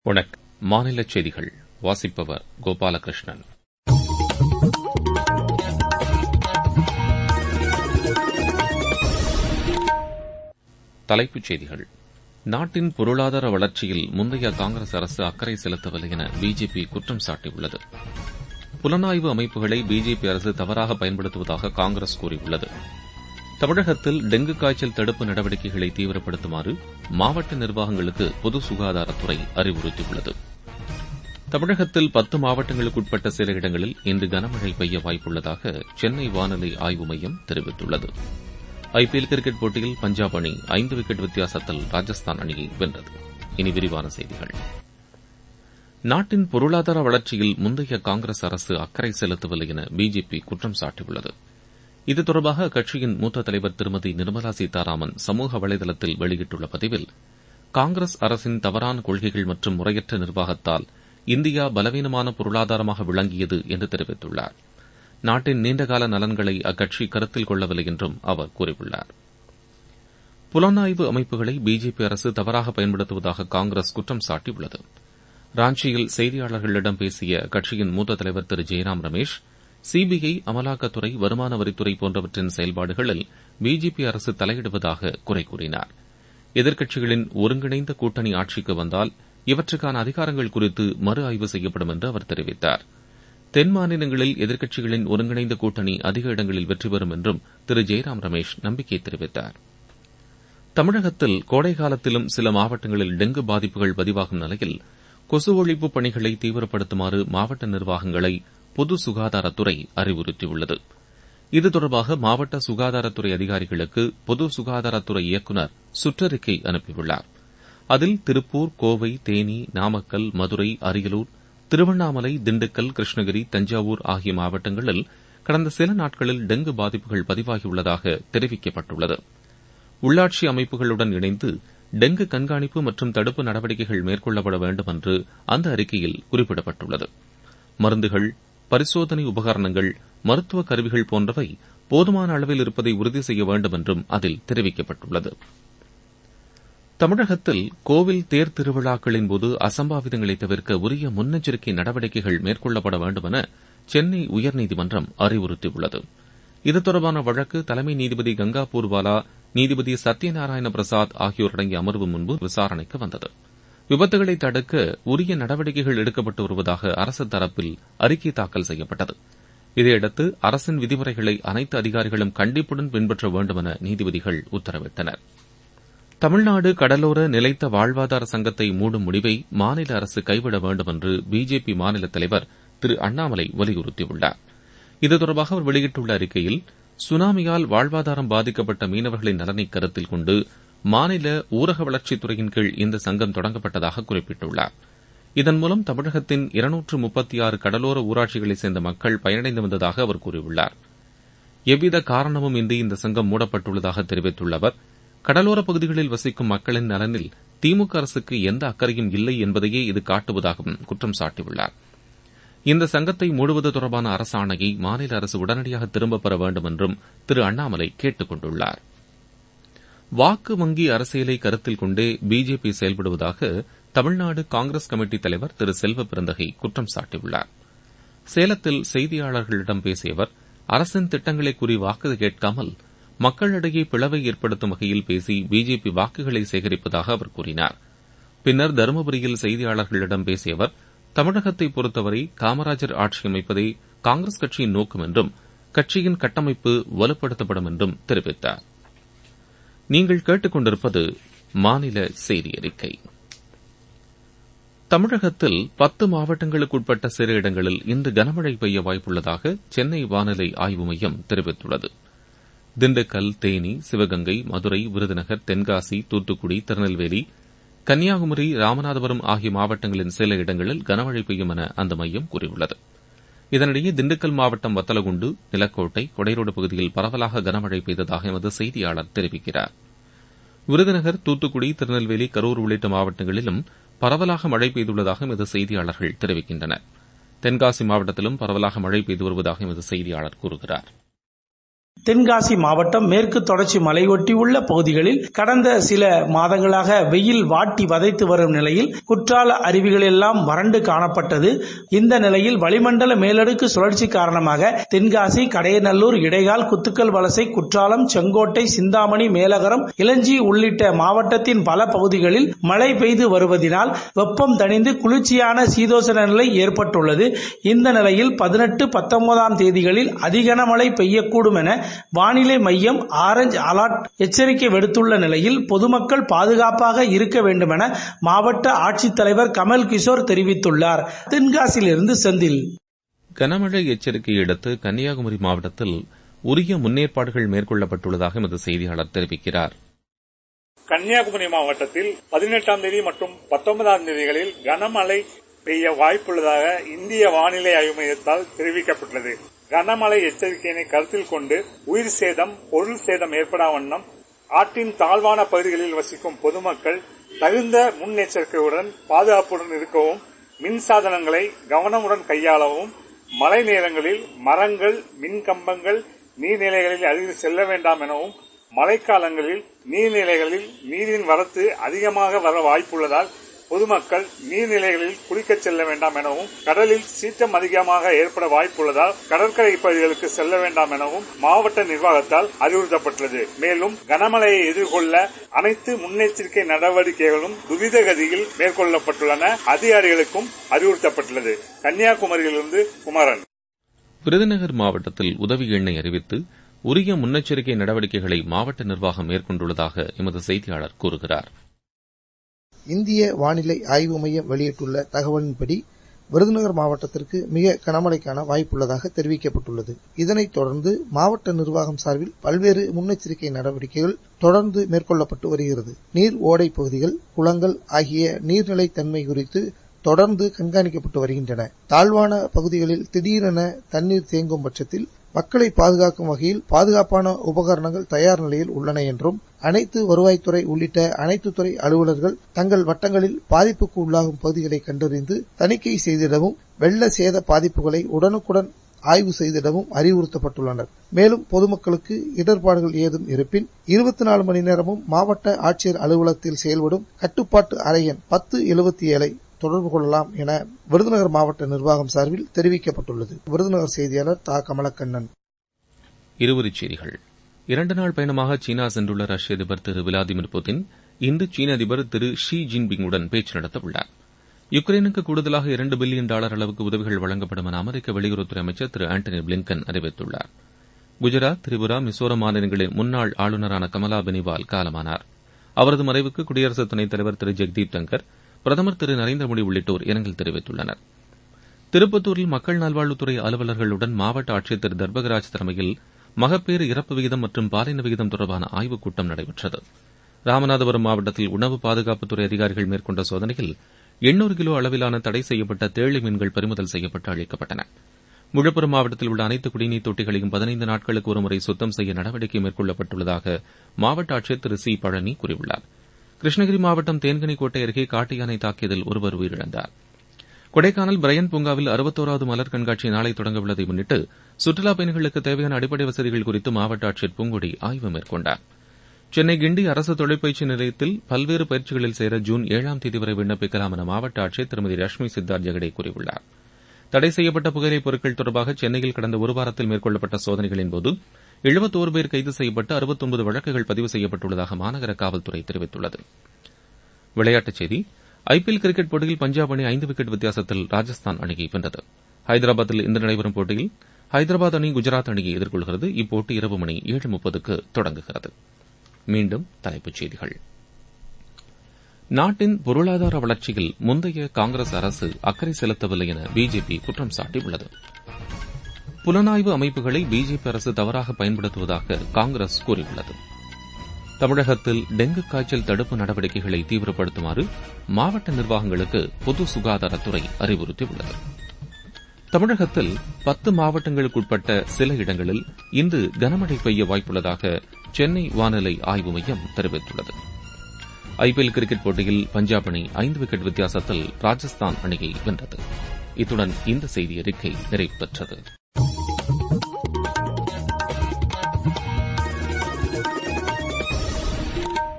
வணக்கம் மாநிலச் செய்திகள் வாசிப்பவர் கோபாலகிருஷ்ணன் தலைப்புச் செய்திகள் நாட்டின் பொருளாதார வளர்ச்சியில் முந்தைய காங்கிரஸ் அரசு அக்கறை செலுத்தவில்லை என பிஜேபி குற்றம் சாட்டியுள்ளது புலனாய்வு அமைப்புகளை பிஜேபி அரசு தவறாக பயன்படுத்துவதாக காங்கிரஸ் கூறியுள்ளது தமிழகத்தில் டெங்கு காய்ச்சல் தடுப்பு நடவடிக்கைகளை தீவிரப்படுத்துமாறு மாவட்ட நிர்வாகங்களுக்கு பொது சுகாதாரத்துறை அறிவுறுத்தியுள்ளது தமிழகத்தில் பத்து மாவட்டங்களுக்குட்பட்ட சில இடங்களில் இன்று கனமழை பெய்ய வாய்ப்புள்ளதாக சென்னை வானிலை ஆய்வு மையம் தெரிவித்துள்ளது ஐபிஎல் கிரிக்கெட் போட்டியில் பஞ்சாப் அணி ஐந்து விக்கெட் வித்தியாசத்தில் ராஜஸ்தான் அணியை வென்றது இனி விரிவான செய்திகள் நாட்டின் பொருளாதார வளர்ச்சியில் முந்தைய காங்கிரஸ் அரசு அக்கறை செலுத்தவில்லை என பிஜேபி குற்றம் சாட்டியுள்ளது இது தொடர்பாக அக்கட்சியின் மூத்த தலைவர் திருமதி நிர்மலா சீதாராமன் சமூக வலைதளத்தில் வெளியிட்டுள்ள பதிவில் காங்கிரஸ் அரசின் தவறான கொள்கைகள் மற்றும் முறையற்ற நிர்வாகத்தால் இந்தியா பலவீனமான பொருளாதாரமாக விளங்கியது என்று தெரிவித்துள்ளார் நாட்டின் நீண்டகால நலன்களை அக்கட்சி கருத்தில் கொள்ளவில்லை என்றும் அவர் கூறியுள்ளார் புலனாய்வு அமைப்புகளை பிஜேபி அரசு தவறாக பயன்படுத்துவதாக காங்கிரஸ் குற்றம் சாட்டியுள்ளது ராஞ்சியில் செய்தியாளர்களிடம் பேசிய அக்கட்சியின் மூத்த தலைவர் திரு ஜெயராம் ரமேஷ் சிபிஐ அமலாக்கத்துறை வருமான வரித்துறை போன்றவற்றின் செயல்பாடுகளில் பிஜேபி அரசு தலையிடுவதாக குறை கூறினார் எதிர்க்கட்சிகளின் ஒருங்கிணைந்த கூட்டணி ஆட்சிக்கு வந்தால் இவற்றுக்கான அதிகாரங்கள் குறித்து மறு ஆய்வு செய்யப்படும் என்று அவர் தெரிவித்தார் தென் மாநிலங்களில் எதிர்க்கட்சிகளின் ஒருங்கிணைந்த கூட்டணி அதிக இடங்களில் வெற்றி பெறும் என்றும் திரு ஜெயராம் ரமேஷ் நம்பிக்கை தெரிவித்தார் தமிழகத்தில் கோடை காலத்திலும் சில மாவட்டங்களில் டெங்கு பாதிப்புகள் பதிவாகும் நிலையில் கொசு ஒழிப்பு பணிகளை தீவிரப்படுத்துமாறு மாவட்ட நிர்வாகங்களை பொது சுகாதாரத்துறை அறிவுறுத்தியுள்ளது இது தொடர்பாக மாவட்ட சுகாதாரத்துறை அதிகாரிகளுக்கு பொது சுகாதாரத்துறை இயக்குநர் சுற்றறிக்கை அனுப்பியுள்ளார் அதில் திருப்பூர் கோவை தேனி நாமக்கல் மதுரை அரியலூர் திருவண்ணாமலை திண்டுக்கல் கிருஷ்ணகிரி தஞ்சாவூர் ஆகிய மாவட்டங்களில் கடந்த சில நாட்களில் டெங்கு பாதிப்புகள் பதிவாகியுள்ளதாக தெரிவிக்கப்பட்டுள்ளது உள்ளாட்சி அமைப்புகளுடன் இணைந்து டெங்கு கண்காணிப்பு மற்றும் தடுப்பு நடவடிக்கைகள் மேற்கொள்ளப்பட வேண்டும் என்று அந்த அறிக்கையில் குறிப்பிடப்பட்டுள்ளது மருந்துகள் பரிசோதனை உபகரணங்கள் மருத்துவ கருவிகள் போன்றவை போதுமான அளவில் இருப்பதை உறுதி செய்ய வேண்டும் என்றும் அதில் தெரிவிக்கப்பட்டுள்ளது தமிழகத்தில் கோவில் தேர் திருவிழாக்களின் போது அசம்பாவிதங்களை தவிர்க்க உரிய முன்னெச்சரிக்கை நடவடிக்கைகள் மேற்கொள்ளப்பட வேண்டும் என சென்னை உயர்நீதிமன்றம் அறிவுறுத்தியுள்ளது இது தொடர்பான வழக்கு தலைமை நீதிபதி கங்கா பூர்வாலா நீதிபதி சத்யநாராயண பிரசாத் ஆகியோர் அடங்கிய அமர்வு முன்பு விசாரணைக்கு வந்தது விபத்துகளை தடுக்க உரிய நடவடிக்கைகள் எடுக்கப்பட்டு வருவதாக அரசு தரப்பில் அறிக்கை தாக்கல் செய்யப்பட்டது இதையடுத்து அரசின் விதிமுறைகளை அனைத்து அதிகாரிகளும் கண்டிப்புடன் பின்பற்ற வேண்டும் என நீதிபதிகள் உத்தரவிட்டனர் தமிழ்நாடு கடலோர நிலைத்த வாழ்வாதார சங்கத்தை மூடும் முடிவை மாநில அரசு கைவிட வேண்டும் என்று பிஜேபி மாநில தலைவர் திரு அண்ணாமலை வலியுறுத்தியுள்ளார் இது தொடர்பாக அவர் வெளியிட்டுள்ள அறிக்கையில் சுனாமியால் வாழ்வாதாரம் பாதிக்கப்பட்ட மீனவர்களின் நலனை கருத்தில் கொண்டு மாநில ஊரக வளர்ச்சித்துறையின் கீழ் இந்த சங்கம் தொடங்கப்பட்டதாக குறிப்பிட்டுள்ளார் இதன் மூலம் தமிழகத்தின் இருநூற்று முப்பத்தி ஆறு கடலோர ஊராட்சிகளைச் சேர்ந்த மக்கள் பயனடைந்து வந்ததாக அவர் கூறியுள்ளார் எவ்வித காரணமும் இன்றி இந்த சங்கம் மூடப்பட்டுள்ளதாக தெரிவித்துள்ள அவர் கடலோரப் பகுதிகளில் வசிக்கும் மக்களின் நலனில் திமுக அரசுக்கு எந்த அக்கறையும் இல்லை என்பதையே இது காட்டுவதாகவும் குற்றம் சாட்டியுள்ளார் இந்த சங்கத்தை மூடுவது தொடர்பான அரசாணையை மாநில அரசு உடனடியாக திரும்பப் பெற வேண்டும் என்றும் திரு அண்ணாமலை கேட்டுக் கொண்டுள்ளார் வாக்கு வங்கி அரசியலை கருத்தில் கொண்டே பிஜேபி செயல்படுவதாக தமிழ்நாடு காங்கிரஸ் கமிட்டி தலைவர் திரு செல்வ பிறந்தகை குற்றம் சாட்டியுள்ளார் சேலத்தில் செய்தியாளர்களிடம் பேசிய அவர் அரசின் திட்டங்களை கூறி வாக்கு கேட்காமல் மக்களிடையே பிளவை ஏற்படுத்தும் வகையில் பேசி பிஜேபி வாக்குகளை சேகரிப்பதாக அவர் கூறினார் பின்னர் தருமபுரியில் செய்தியாளர்களிடம் பேசிய அவர் தமிழகத்தை பொறுத்தவரை காமராஜர் ஆட்சி அமைப்பதே காங்கிரஸ் கட்சியின் நோக்கம் என்றும் கட்சியின் கட்டமைப்பு வலுப்படுத்தப்படும் என்றும் தெரிவித்தார் நீங்கள் கேட்டுக்கொண்டிருப்பது மாநில செய்தி அறிக்கை தமிழகத்தில் பத்து மாவட்டங்களுக்குட்பட்ட சில இடங்களில் இன்று கனமழை பெய்ய வாய்ப்புள்ளதாக சென்னை வானிலை ஆய்வு மையம் தெரிவித்துள்ளது திண்டுக்கல் தேனி சிவகங்கை மதுரை விருதுநகர் தென்காசி தூத்துக்குடி திருநெல்வேலி கன்னியாகுமரி ராமநாதபுரம் ஆகிய மாவட்டங்களின் சில இடங்களில் கனமழை பெய்யும் என அந்த மையம் கூறியுள்ளது இதனிடையே திண்டுக்கல் மாவட்டம் வத்தலகுண்டு நிலக்கோட்டை கொடைரோடு பகுதியில் பரவலாக கனமழை பெய்ததாக எமது செய்தியாளர் தெரிவிக்கிறார் விருதுநகர் தூத்துக்குடி திருநெல்வேலி கரூர் உள்ளிட்ட மாவட்டங்களிலும் பரவலாக மழை பெய்துள்ளதாக எமது செய்தியாளர்கள் தெரிவிக்கின்றனர் தென்காசி மாவட்டத்திலும் பரவலாக மழை பெய்து வருவதாக எமது செய்தியாளர் கூறுகிறாா் தென்காசி மாவட்டம் மேற்கு தொடர்ச்சி மலையொட்டியுள்ள பகுதிகளில் கடந்த சில மாதங்களாக வெயில் வாட்டி வதைத்து வரும் நிலையில் குற்றால அருவிகள் எல்லாம் வறண்டு காணப்பட்டது இந்த நிலையில் வளிமண்டல மேலடுக்கு சுழற்சி காரணமாக தென்காசி கடையநல்லூர் இடைகால் குத்துக்கல் வலசை குற்றாலம் செங்கோட்டை சிந்தாமணி மேலகரம் இளஞ்சி உள்ளிட்ட மாவட்டத்தின் பல பகுதிகளில் மழை பெய்து வருவதினால் வெப்பம் தணிந்து குளிர்ச்சியான சீதோசன நிலை ஏற்பட்டுள்ளது இந்த நிலையில் பதினெட்டு பத்தொன்பதாம் தேதிகளில் அதிகனமழை பெய்யக்கூடும் என வானிலை மையம் ஆரஞ்ச் அலர்ட் எச்சரிக்கை விடுத்துள்ள நிலையில் பொதுமக்கள் பாதுகாப்பாக இருக்க வேண்டும் என மாவட்ட ஆட்சித்தலைவர் கமல் கிஷோர் தெரிவித்துள்ளார் தென்காசியிலிருந்து செந்தில் கனமழை எச்சரிக்கையை அடுத்து கன்னியாகுமரி மாவட்டத்தில் உரிய முன்னேற்பாடுகள் மேற்கொள்ளப்பட்டுள்ளதாக எமது செய்தியாளர் தெரிவிக்கிறார் கன்னியாகுமரி மாவட்டத்தில் பதினெட்டாம் தேதி மற்றும் பத்தொன்பதாம் தேதிகளில் கனமழை பெய்ய வாய்ப்புள்ளதாக இந்திய வானிலை ஆய்வு மையத்தால் தெரிவிக்கப்பட்டுள்ளது கனமழை எச்சரிக்கையினை கருத்தில் கொண்டு உயிர் சேதம் பொருள் சேதம் ஏற்படா வண்ணம் ஆற்றின் தாழ்வான பகுதிகளில் வசிக்கும் பொதுமக்கள் தகுந்த முன்னெச்சரிக்கையுடன் பாதுகாப்புடன் இருக்கவும் மின்சாதனங்களை கவனமுடன் கையாளவும் மழை நேரங்களில் மரங்கள் மின் கம்பங்கள் நீர்நிலைகளில் அருகில் செல்ல வேண்டாம் எனவும் மழைக்காலங்களில் நீர்நிலைகளில் நீரின் வரத்து அதிகமாக வர வாய்ப்புள்ளதால் பொதுமக்கள் நீர்நிலைகளில் குளிக்கச் செல்ல வேண்டாம் எனவும் கடலில் சீற்றம் அதிகமாக ஏற்பட வாய்ப்புள்ளதால் கடற்கரை பகுதிகளுக்கு செல்ல வேண்டாம் எனவும் மாவட்ட நிர்வாகத்தால் அறிவுறுத்தப்பட்டுள்ளது மேலும் கனமழையை எதிர்கொள்ள அனைத்து முன்னெச்சரிக்கை நடவடிக்கைகளும் துரித கதியில் மேற்கொள்ளப்பட்டுள்ளன அதிகாரிகளுக்கும் அறிவுறுத்தப்பட்டுள்ளது கன்னியாகுமரியிலிருந்து குமரன் விருதுநகர் மாவட்டத்தில் உதவி எண்ணை அறிவித்து உரிய முன்னெச்சரிக்கை நடவடிக்கைகளை மாவட்ட நிர்வாகம் மேற்கொண்டுள்ளதாக எமது செய்தியாளர் கூறுகிறார் இந்திய வானிலை ஆய்வு மையம் வெளியிட்டுள்ள தகவலின்படி விருதுநகர் மாவட்டத்திற்கு மிக கனமழைக்கான வாய்ப்புள்ளதாக தெரிவிக்கப்பட்டுள்ளது இதனைத் தொடர்ந்து மாவட்ட நிர்வாகம் சார்பில் பல்வேறு முன்னெச்சரிக்கை நடவடிக்கைகள் தொடர்ந்து மேற்கொள்ளப்பட்டு வருகிறது நீர் ஓடை பகுதிகள் குளங்கள் ஆகிய நீர்நிலை தன்மை குறித்து தொடர்ந்து கண்காணிக்கப்பட்டு வருகின்றன தாழ்வான பகுதிகளில் திடீரென தண்ணீர் தேங்கும் பட்சத்தில் மக்களை பாதுகாக்கும் வகையில் பாதுகாப்பான உபகரணங்கள் தயார் நிலையில் உள்ளன என்றும் அனைத்து வருவாய்த்துறை உள்ளிட்ட அனைத்து துறை அலுவலர்கள் தங்கள் வட்டங்களில் பாதிப்புக்கு உள்ளாகும் பகுதிகளை கண்டறிந்து தணிக்கை செய்திடவும் வெள்ள சேத பாதிப்புகளை உடனுக்குடன் ஆய்வு செய்திடவும் அறிவுறுத்தப்பட்டுள்ளனர் மேலும் பொதுமக்களுக்கு இடர்பாடுகள் ஏதும் இருப்பின் இருபத்தி நாலு மணி நேரமும் மாவட்ட ஆட்சியர் அலுவலகத்தில் செயல்படும் கட்டுப்பாட்டு அறையன் பத்து எழுபத்தி ஏழை தொடர்பு கொள்ளலாம் என விருதுநகர் மாவட்ட நிர்வாகம் சார்பில் தெரிவிக்கப்பட்டுள்ளது விருதுநகர் செய்தியாளர் தா கமலக்கண்ணன் இருவரிச் செய்திகள் இரண்டு நாள் பயணமாக சீனா சென்றுள்ள ரஷ்ய அதிபர் திரு விளாடிமிர் புதின் இன்று சீன அதிபர் திரு ஷி ஜின்பிங்குடன் பேச்சு நடத்தவுள்ளார் யுக்ரைனுக்கு கூடுதலாக இரண்டு பில்லியன் டாலர் அளவுக்கு உதவிகள் வழங்கப்படும் என அமெரிக்க வெளியுறவுத்துறை அமைச்சர் திரு ஆண்டனி பிளிங்கன் அறிவித்துள்ளார் குஜராத் திரிபுரா மிசோரம் மாநிலங்களின் முன்னாள் ஆளுநரான கமலா பெனிவால் காலமானார் அவரது மறைவுக்கு குடியரசு துணைத் தலைவர் திரு ஜெக்தீப் தங்கர் பிரதமர் திரு நரேந்திர மோடி உள்ளிட்டோர் இரங்கல் தெரிவித்துள்ளனர் திருப்பத்தூரில் மக்கள் நல்வாழ்வுத்துறை அலுவலர்களுடன் மாவட்ட ஆட்சியர் திரு தர்பகராஜ் தலைமையில் மகப்பேறு இறப்பு விகிதம் மற்றும் பாலின விகிதம் தொடர்பான ஆய்வுக் கூட்டம் நடைபெற்றது ராமநாதபுரம் மாவட்டத்தில் உணவு பாதுகாப்புத்துறை அதிகாரிகள் மேற்கொண்ட சோதனையில் எண்ணூறு கிலோ அளவிலான தடை செய்யப்பட்ட தேழி மீன்கள் பறிமுதல் செய்யப்பட்டு அளிக்கப்பட்டன விழுப்புரம் மாவட்டத்தில் உள்ள அனைத்து குடிநீர் தொட்டிகளையும் பதினைந்து நாட்களுக்கு ஒருமுறை சுத்தம் செய்ய நடவடிக்கை மேற்கொள்ளப்பட்டுள்ளதாக மாவட்ட ஆட்சியர் திரு சி பழனி கூறியுள்ளார் கிருஷ்ணகிரி மாவட்டம் தேன்கனிக்கோட்டை அருகே காட்டு யானை தாக்கியதில் ஒருவர் உயிரிழந்தார் கொடைக்கானல் பிரையன் பூங்காவில் அறுபத்தோராவது மலர் கண்காட்சி நாளை தொடங்கவுள்ளதை முன்னிட்டு சுற்றுலாப் பயணிகளுக்கு தேவையான அடிப்படை வசதிகள் குறித்து மாவட்ட ஆட்சியர் பூங்கொடி ஆய்வு மேற்கொண்டார் சென்னை கிண்டி அரசு தொழிற்பயிற்சி நிலையத்தில் பல்வேறு பயிற்சிகளில் சேர ஜூன் ஏழாம் தேதி வரை விண்ணப்பிக்கலாம் என மாவட்ட ஆட்சியர் திருமதி ரஷ்மி சித்தார்த் ஜெகடே கூறியுள்ளார் தடை செய்யப்பட்ட புகையிலைப் பொருட்கள் தொடர்பாக சென்னையில் கடந்த ஒரு வாரத்தில் மேற்கொள்ளப்பட்ட சோதனைகளின்போது எழுபத்தோரு பேர் கைது செய்யப்பட்டு அறுபத்தொன்பது வழக்குகள் பதிவு செய்யப்பட்டுள்ளதாக மாநகர காவல்துறை தெரிவித்துள்ளது விளையாட்டுச் செய்தி ஐபிஎல் கிரிக்கெட் போட்டியில் பஞ்சாப் அணி ஐந்து விக்கெட் வித்தியாசத்தில் ராஜஸ்தான் அணியை வென்றது ஹைதராபாத்தில் இன்று நடைபெறும் போட்டியில் ஹைதராபாத் அணி குஜராத் அணியை எதிர்கொள்கிறது இப்போட்டி இரவு மணி ஏழு முப்பதுக்கு தொடங்குகிறது மீண்டும் தலைப்புச் செய்திகள் நாட்டின் பொருளாதார வளர்ச்சியில் முந்தைய காங்கிரஸ் அரசு அக்கறை செலுத்தவில்லை என பிஜேபி குற்றம் சாட்டியுள்ளது புலனாய்வு அமைப்புகளை பிஜேபி அரசு தவறாக பயன்படுத்துவதாக காங்கிரஸ் கூறியுள்ளது தமிழகத்தில் டெங்கு காய்ச்சல் தடுப்பு நடவடிக்கைகளை தீவிரப்படுத்துமாறு மாவட்ட நிர்வாகங்களுக்கு பொது சுகாதாரத்துறை அறிவுறுத்தியுள்ளது தமிழகத்தில் பத்து மாவட்டங்களுக்குட்பட்ட சில இடங்களில் இன்று கனமழை பெய்ய வாய்ப்புள்ளதாக சென்னை வானிலை ஆய்வு மையம் தெரிவித்துள்ளது ஐபிஎல் கிரிக்கெட் போட்டியில் பஞ்சாப் அணி ஐந்து விக்கெட் வித்தியாசத்தில் ராஜஸ்தான் அணியை வென்றது இத்துடன் இந்த செய்தி அறிக்கை நிறைவு பெற்றது